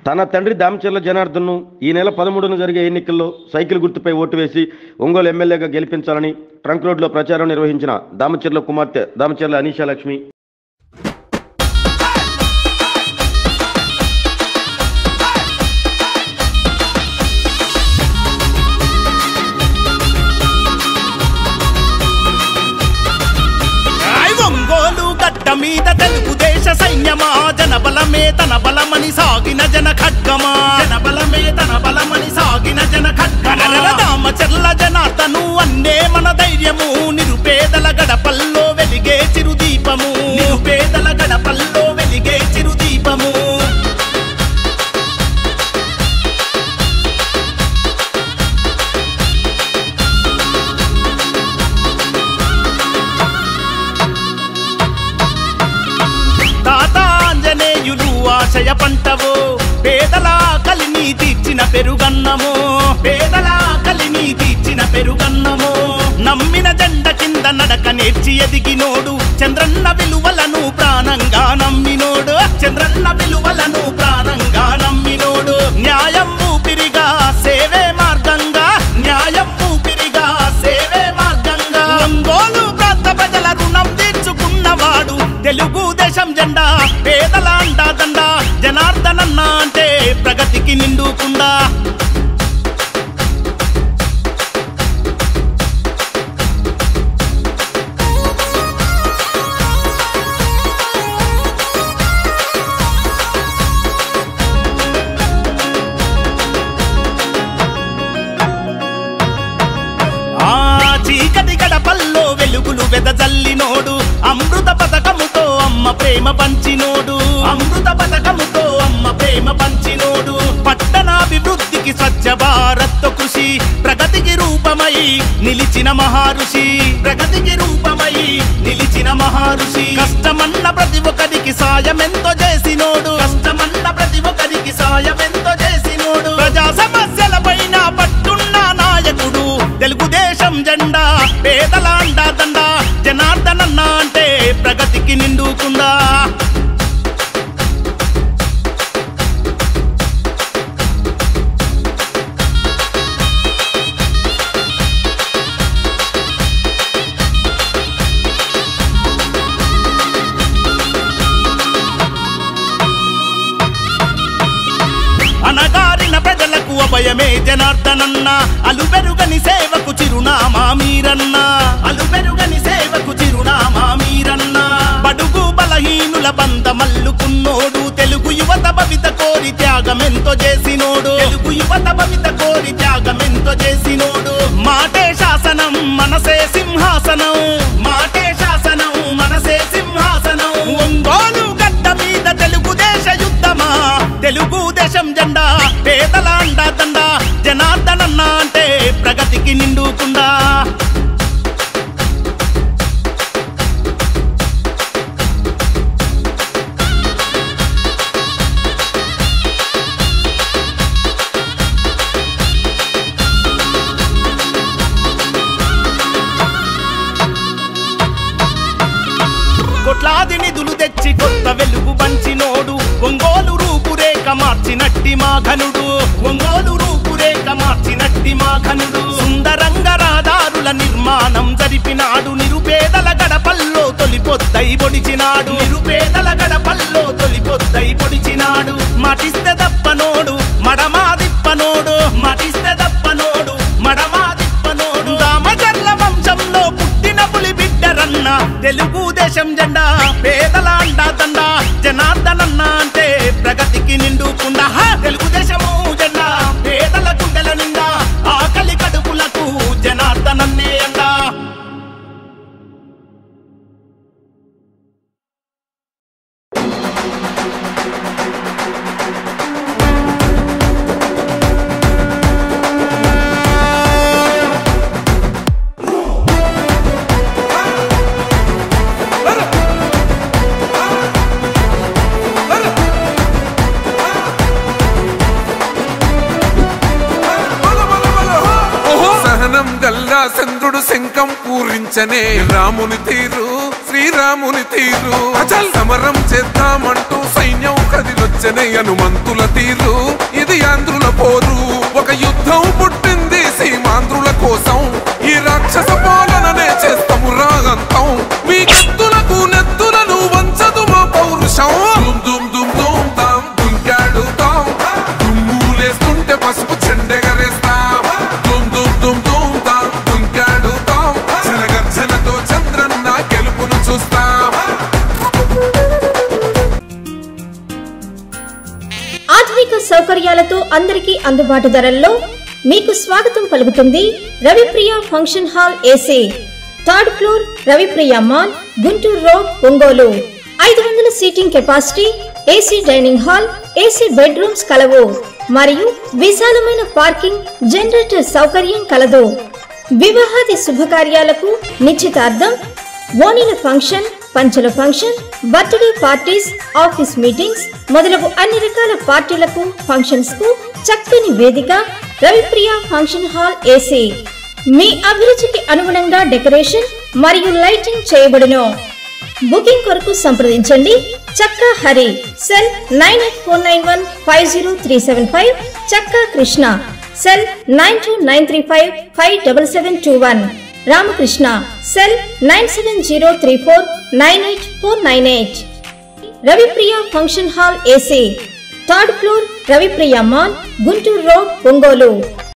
తన తండ్రి దామచర్ల జనార్దన్ను ఈ నెల పదమూడున జరిగే ఎన్నికల్లో సైకిల్ గుర్తుపై ఓటు వేసి ఒంగోలు ఎమ్మెల్యేగా గెలిపించాలని ట్రంక్ రోడ్లో ప్రచారం నిర్వహించిన దామచర్ల కుమార్తె దామచర్ల అనీషా లక్ష్మి ఐ ఒంగోలు గడ్డ మీద తెలుగుదేశ సైన్యమా జనబలమే తన బలమని సాగిన జన ఖడ్గమా జనబలమే తన బలమని సాగిన జన ఖడ్గమా దామచర్ల జనార్దను అన్నే మన ధైర్యము నిరుపేదల గడపల్లో వెలిగే చిరుదీపము నిరుపేదల గడపల్లో వెలిగే చిరుదీపము తాత ఆంజనేయులు ఆశయ పంటవో పేదల కలిని తీర్చిన పెరుగన్నము పేదల కలిని తీర్చిన పెరుగన్నము నమ్మిన జెండ కింద నడక నేర్చి ఎదిగినోడు చంద్రన్న విలువలను ప్రాణంగా నమ్మినోడు చంద్రన్న విలువలను ప్రాణంగా నమ్మినోడు న్యాయం ఊపిరిగా సేవే మార్గంగా న్యాయం ఊపిరిగా సేవే మార్గంగా ఒంగోలు ప్రాంత ప్రజల రుణం తీర్చుకున్నవాడు తెలుగు దేశం జెండా పేదల అండా దండ జనార్దనన్న అంటే ప్రగతికి నిండుకుండా ఆ చీకటి గడపల్లో వెలుగులు వెదజల్లినోడు అమృత పథకముతో అమ్మ ప్రేమ పంచినోడు అమృత పథకముతో అమ్మ ప్రేమ పంచినోడు పట్టణాభివృద్ధికి స్వచ్ఛ భారత్ కృషి ప్రగతికి రూపమై నిలిచిన మహారుషి ప్రగతికి రూపమై నిలిచిన మహారుషి కష్టమన్న ప్రతి ఒక్కరికి సాయమెంతో చేసినోడు కష్టమన్న ప్రతి ఒక్కరికి సాయమెంతో చేసినోడు ప్రజా సమస్యల పైన పట్టున్న నాయకుడు తెలుగుదేశం జెండా పేదల అండా దండ జనార్దనన్న అంటే ప్రగతికి నిండుకుండా అనగారిన ప్రజలకు అభయమే జనార్దనన్న అలుబెరుగని సేవకు చిరునామా మీరన్న అలుబెరుగని సేవకు చిరునామా మీరన్న బడుగు బలహీనుల బంద మల్లుకున్నోడు తెలుగు యువత భవిత కోరి త్యాగమెంతో చేసినోడు తెలుగు యువత భవిత కోరి త్యాగమెంతో చేసినోడు మాటే శాసనం మనసే సింహాసనం మాటే శాసనం మనసే సింహాసనం ఒంగోలు గడ్డ మీద తెలుగుదేశ యుద్ధమా తెలుగుదేశం జెండా పేదల అండా దండ జనార్దనన్న అంటే ప్రగతికి నిండుకుండా కొట్లాది నిధులు తెచ్చి కొత్త వెలుగు పంచినోడు ఒంగోలు రూపురేఖ మార్చినట్టి మా ఘనుడు ఒంగోలు రూపురేఖ మార్చినట్టి మా ఘనుడు సుందరంగ రహదారుల నిర్మాణం జరిపినాడు నిరుపేదల గడపల్లో తొలిపొద్దై పొడిచినాడు నిరుపేదల గడపల్లో తొలిపొద్దై పొడిచినాడు మటిస్తే దప్పనోడు మడమా దిప్పనోడు మటిస్తే దప్పనోడు మడమా దిప్పనోడు రామచర్ల వంశంలో పుట్టిన పులి బిడ్డరన్న తెలుగుదేశం జెండా పేదల అండా దండ జనార్దనన్న అంటే ప్రగతికి నిండుకుండా హా! తెలుగుదేశము జెండా పేదల గుండెల నిండా ఆకలి కడుపులకు జనార్దనన్నే అండా సహనం గల్లా చంద్రుడు శంఖం పూరించనే రాముని తీరు శ్రీరాముని తీరు అచల్ సమరం చేద్దామంటూ సైన్యం కదిలొచ్చనే హనుమంతుల తీరు ఆధునిక సౌకర్యాలతో అందరికీ అందుబాటు ధరల్లో మీకు స్వాగతం పలుకుతుంది Ravipriya function hall AC third floor Ravipriya mall Guntur road Ongole ఐదు వందల seating capacity AC dining hall AC bedrooms కలవు మరియు విశాలమైన పార్కింగ్ జనరేటర్ సౌకర్యం కలదు వివాహాది శుభకార్యాలకు నిశ్చితార్థం ఓణీల ఫంక్షన్ పంచల function birthday parties office meetings మొదలగు అన్ని రకాల పార్టీలకు ఫంక్షన్స్ కు చక్కని వేదిక రవిప్రియ ఫంక్షన్ హాల్ ఏసీ మీ అభిరుచికి అనుగుణంగా డెకరేషన్ మరియు లైటింగ్ చేయబడును బుకింగ్ కొరకు సంప్రదించండి Chakka Hari cell nine eight four nine one five zero three seven five Chakka Krishna cell nine two nine three five five double seven two one Ramakrishna cell nine seven zero three four nine eight four nine eight Ravipriya function hall AC third floor Ravipriya mall Guntur road Ongole